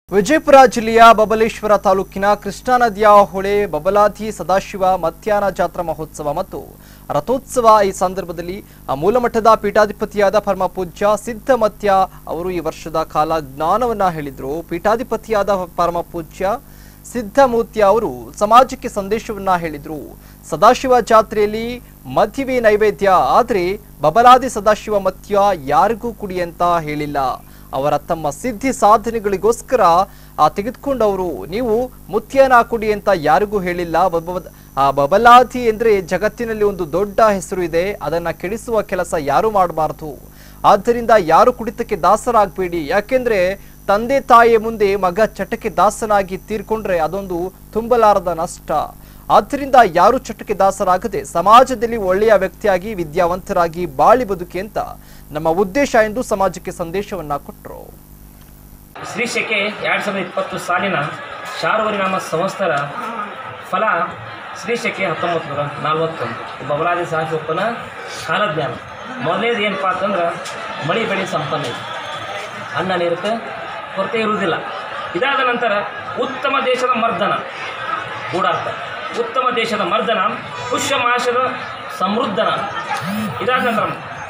ವಿಜಯಪುರ ಜಿಲ್ಲೆಯ ಬಬಲೇಶ್ವರ ತಾಲೂಕಿನ ಕೃಷ್ಣಾ ನದಿಯ ಹೊಳೆ ಬಬಲಾದಿ ಸದಾಶಿವ ಮಧ್ಯಾಹ್ನ ಜಾತ್ರಾ ಮಹೋತ್ಸವ ಮತ್ತು ರಥೋತ್ಸವ ಈ ಸಂದರ್ಭದಲ್ಲಿ ಆ ಮೂಲಮಠದ ಪೀಠಾಧಿಪತಿಯಾದ ಪರಮ ಪೂಜ್ಯ ಸಿದ್ಧಮತ್ಯ ಅವರು ಈ ವರ್ಷದ ಕಾಲ ಜ್ಞಾನವನ್ನ ಹೇಳಿದ್ರು ಪೀಠಾಧಿಪತಿಯಾದ ಪರಮ ಪೂಜ್ಯ ಸಿದ್ಧಮೂರ್ತಿ ಅವರು ಸಮಾಜಕ್ಕೆ ಸಂದೇಶವನ್ನ ಹೇಳಿದ್ರು ಸದಾಶಿವ ಜಾತ್ರೆಯಲ್ಲಿ ಮದ್ಯವೇ ನೈವೇದ್ಯ ಆದ್ರೆ ಬಬಲಾದಿ ಸದಾಶಿವ ಮತ್ಯ ಯಾರಿಗೂ ಕುಡಿ ಅಂತ ಹೇಳಿಲ್ಲ ಅವರ ತಮ್ಮ ಸಿದ್ಧಿ ಸಾಧನೆಗಳಿಗೋಸ್ಕರ ಆ ತೆಗೆದುಕೊಂಡವರು ನೀವು ಮುತ್ಯನ ಕುಡಿ ಅಂತ ಯಾರಿಗೂ ಹೇಳಿಲ್ಲ ಬಬ- ಆ ಬಬಲಾದಿ ಅಂದ್ರೆ ಜಗತ್ತಿನಲ್ಲಿ ಒಂದು ದೊಡ್ಡ ಹೆಸರು ಇದೆ ಅದನ್ನ ಕೆಡಿಸುವ ಕೆಲಸ ಯಾರು ಮಾಡಬಾರದು ಆದ್ದರಿಂದ ಯಾರು ಕುಡಿತಕ್ಕೆ ದಾಸರಾಗಬೇಡಿ ಯಾಕೆಂದ್ರೆ ತಂದೆ ತಾಯಿಯ ಮುಂದೆ ಮಗ ಚಟಕ್ಕೆ ದಾಸನಾಗಿ ತೀರ್ಕೊಂಡ್ರೆ ಅದೊಂದು ತುಂಬಲಾರದ ನಷ್ಟ ಆದ್ದರಿಂದ ಯಾರು ಚಟಕ್ಕೆ ದಾಸರಾಗದೆ ಸಮಾಜದಲ್ಲಿ ಒಳ್ಳೆಯ ವ್ಯಕ್ತಿಯಾಗಿ ವಿದ್ಯಾವಂತರಾಗಿ ಬಾಳಿ ಬದುಕಿ ಅಂತ ನಮ್ಮ ಉದ್ದೇಶ ಎಂದು ಸಮಾಜಕ್ಕೆ ಸಂದೇಶವನ್ನ ಕೊಟ್ಟರು ಶ್ರೀ ಶಕೆ ಎರಡು ಸಾವಿರದ ಇಪ್ಪತ್ತು ಸಾಲಿನ ಶಾರ್ವರಿ ನಾಮ ಸಂವತ್ಸರ ಫಲ ಶ್ರೀ ಶಕೆ ಹತ್ತೊಂಬತ್ತು ನೂರ ನಲ್ವತ್ತೊಂದು ಬಬಲಾದಿ ಸಾಹಿತ್ಯಪ್ಪನ ಕಾಲಜ್ಞಾನ ಮೊದಲನೇದು ಏನಪ್ಪ ಅಂತಂದ್ರೆ ಮಳಿ ಬೆಳೆ ಸಂಪನ್ನ ಇದೆ ಅನ್ನ ನೀರಕ್ಕೆ ಕೊರತೆ ಇರುವುದಿಲ್ಲ ಇದಾದ ನಂತರ ಉತ್ತಮ ದೇಶದ ಮರ್ದನ ಗೂಢಾರ್ಥ ಉತ್ತಮ ದೇಶದ ಮರ್ದನ ಪುಷ್ಯ ಮಾಸದ ಸಮೃದ್ಧನ ಇದಾದ ನಂತರ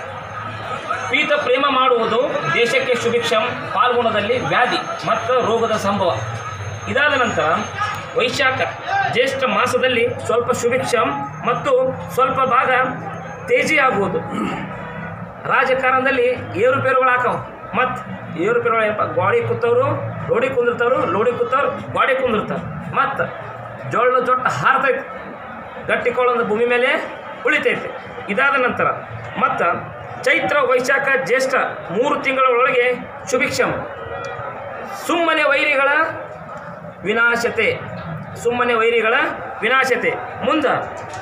ಪೀತ ಪ್ರೇಮ ಮಾಡುವುದು ದೇಶಕ್ಕೆ ಶುಭಿಕ್ಷಂ ಪಾಲ್ಗುಣದಲ್ಲಿ ವ್ಯಾಧಿ ಮತ್ತು ರೋಗದ ಸಂಭವ ಇದಾದ ನಂತರ ವೈಶಾಖ ಜ್ಯೇಷ್ಠ ಮಾಸದಲ್ಲಿ ಸ್ವಲ್ಪ ಶುಭಿಕ್ಷಂ ಮತ್ತು ಸ್ವಲ್ಪ ಭಾಗ ತೇಜಿಯಾಗುವುದು ರಾಜಕಾರಣದಲ್ಲಿ ಏರುಪೇರುಗಳು ಹಾಕವು ಮತ್ತು ಏರುಪೇರುಗಳು ಏನಪ್ಪ ಗಾಡಿ ಕೂತವರು ರೋಡಿ ಕುಂದಿರ್ತಾರು ಲೋಡಿ ಕೂತವ್ರು ಗಾಡಿ ಕುಂದಿರ್ತಾರೆ ಮತ್ತು ಜೋಳ ಜೊಟ್ಟ ಹಾರ್ತೈತೆ ಗಟ್ಟಿಕೊಳ್ಳೊಂದು ಭೂಮಿ ಮೇಲೆ ಉಳಿತೈತೆ ಇದಾದ ನಂತರ ಮತ್ತು ಚೈತ್ರ ವೈಶಾಖ ಜ್ಯೇಷ್ಠ ಮೂರು ತಿಂಗಳ ಒಳಗೆ ಶುಭಿಕ್ಷಂ ಸುಮ್ಮನೆ ವೈರಿಗಳ ವಿನಾಶತೆ ಸುಮ್ಮನೆ ವೈರಿಗಳ ವಿನಾಶತೆ ಮುಂದೆ